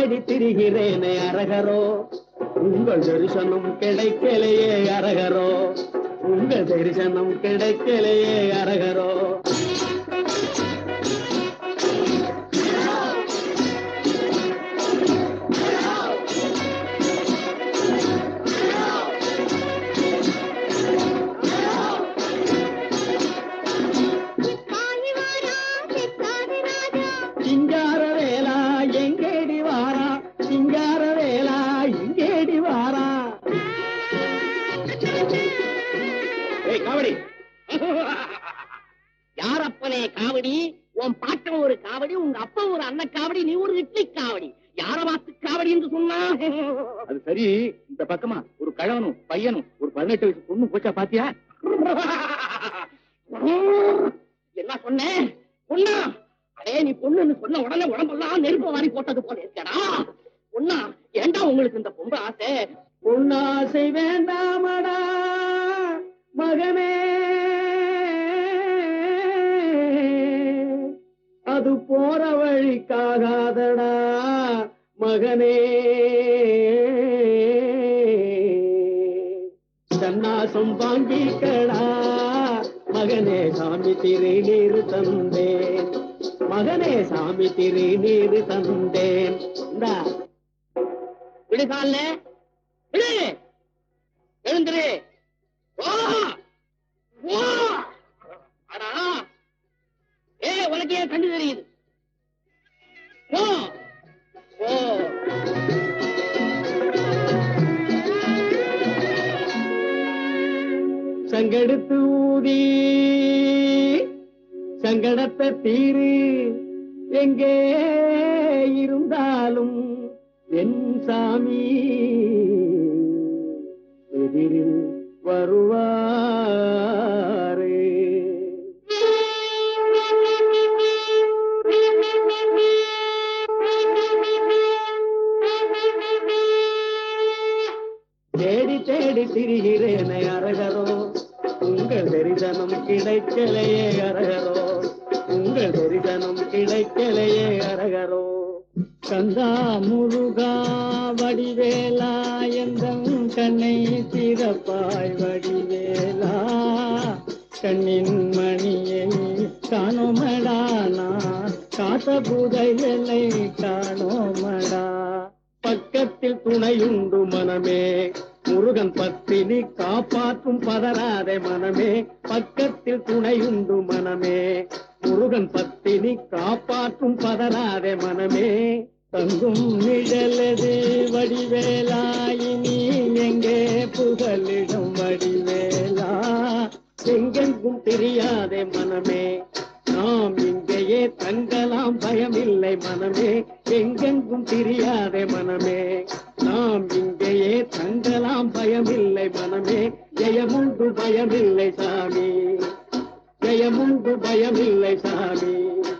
தேடி திரிகிறேனே அரகரோ உங்கள் தரிசனம் கிடைக்கலையே அரகரோ உங்கள் தரிசனம் கிடைக்கலையே அரகரோ சிங்கார வேலா எங்கேடி வாரா சிங்கார வேலா எங்கேடி வாரா ஏய் காவடி யாரப்பனே காவடி உன் பாட்டன் ஒரு காவடி உங்க அப்பா ஒரு அண்ண காவடி நீ ஒரு இட்லி காவடி யார பார்த்து காவடி என்று சொன்னா அது சரி இந்த பக்கமா ஒரு கழவனும் பையனும் ஒரு பதினெட்டு வயசு பொண்ணு போச்சா பாத்தியா என்ன சொன்னேன் பொண்ணா அடே நீ பொண்ணுன்னு சொன்ன உடனே உடம்பெல்லாம் நெருப்பு வாரி போட்டது போல இருக்கடா பொண்ணா ஏண்டா உங்களுக்கு இந்த பொம்பை ஆசை பொன்னாசை வேண்டாமடா மகனே அது போற வழிக்காகாதடா மகனே சன்னாசம் வாங்கிக்கடா மகனே சாமி திரு நீர் தந்தேன் மகனே சாமி திரு நீர் தந்தேன் இந்தா விடுகால விடு எழுந்துரு வா வா அடா ஏ உனக்கு ஏன் கண்டு தெரியுது போ போ சங்கெடுத்து ஊதி சங்கடத்தை தீரு எங்கே இருந்தாலும் என் சாமி எதிரில் வருவாரே தேடி தேடி திரிகிறேனே அரகரோ உங்கள் தரிசனம் கிடைக்கலையே அரகரோ உங்கள் தரிசனம் கிடைக்கலையே அரகரோ கந்தா முருகா வடிவேலா எந்தம் கண்ணை திறப்பாய் வடிவேலா கண்ணின் மணியை காணோமடா நான் காத்த புதையலை காணோமடா பக்கத்தில் துணையுண்டு மனமே முருகன் பத்தினி காப்பாற்றும் பதறாதே மனமே பக்கத்தில் துணையுண்டு மனமே முருகன் பத்தினி காப்பாற்றும் பதறாதே மனமே தங்கும் நிழலது வடிவேலாயினி எங்கே புகலிடும் வடிவேலா எங்கெங்கும் தெரியாதே மனமே நாம் இங்கேயே தங்கலாம் பயமில்லை மனமே எங்கெங்கும் தெரியாதே மனமே நாம் இங்கேயே தங்கலாம் பயமில்லை மனமே ஜெயமுண்டு பயமில்லை சாமி ஜெயமுண்டு பயமில்லை சாமி